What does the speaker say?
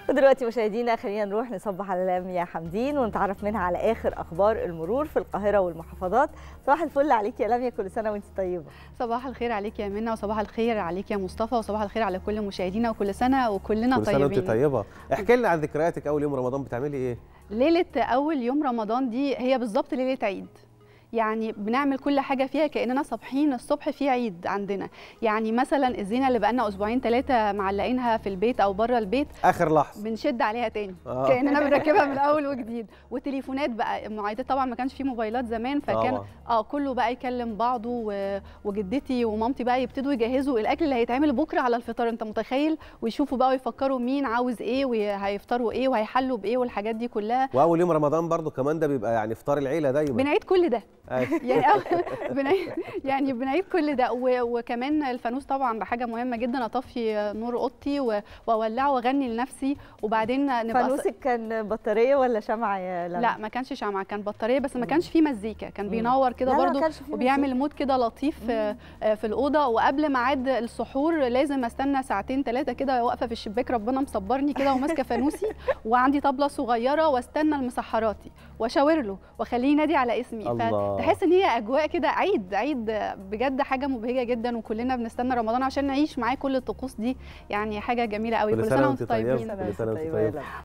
ودلوقتي مشاهدينا خلينا نروح نصبح على لميا حمدين ونتعرف منها على اخر اخبار المرور في القاهره والمحافظات صباح الفل عليك يا لميا كل سنه وانت طيبه صباح الخير عليك يا منى وصباح الخير عليك يا مصطفى وصباح الخير على كل مشاهدينا وكل سنه وكلنا كل سنه طيبين وانت طيبه احكي لنا عن ذكرياتك اول يوم رمضان بتعملي ايه ليله اول يوم رمضان دي هي بالظبط ليله عيد يعني بنعمل كل حاجه فيها كاننا صابحين الصبح في عيد عندنا يعني مثلا الزينه اللي بقالنا اسبوعين ثلاثه معلقينها في البيت او بره البيت اخر لحظه بنشد عليها تاني آه. كاننا بنركبها من اول وجديد وتليفونات بقى معايدات طبعا ما كانش في موبايلات زمان فكان طبعاً. اه كله بقى يكلم بعضه و... وجدتي ومامتي بقى يبتدوا يجهزوا الاكل اللي هيتعمل بكره على الفطار انت متخيل ويشوفوا بقى ويفكروا مين عاوز ايه وهيفطروا ايه وهيحلوا بايه والحاجات دي كلها واول يوم رمضان برضو كمان ده بيبقى يعني افطار العيله دايما بنعيد كل ده أيوة. يعني أو بنعيد يعني بنعيد كل ده و- وكمان الفانوس طبعا بحاجه مهمه جدا اطفي نور اوضتي و- واولعه واغني لنفسي وبعدين نبقى فانوسك كان بطاريه ولا شمعه يا لميا لا ما كانش شمعة كان بطاريه بس ما كانش فيه مزيكا كان بينور كده لا، لا، ما برضو كانش فيه وبيعمل مود كده لطيف آه، آه، في الاوضه وقبل ميعاد السحور لازم استنى ساعتين ثلاثه كده واقفه في الشباك ربنا مصبرني كده وماسكه فانوسي وعندي طبله صغيره واستنى المسحراتي واشاور له واخليه ينادي على اسمي الله. فتحس ان هي اجواء كده عيد عيد بجد حاجه مبهجه جدا وكلنا بنستنى رمضان عشان نعيش معاه كل الطقوس دي يعني حاجه جميله قوي كل سنة وانت طيبة. طيبين سنة كل سنة وانت طيبة يا طيبة. لميا.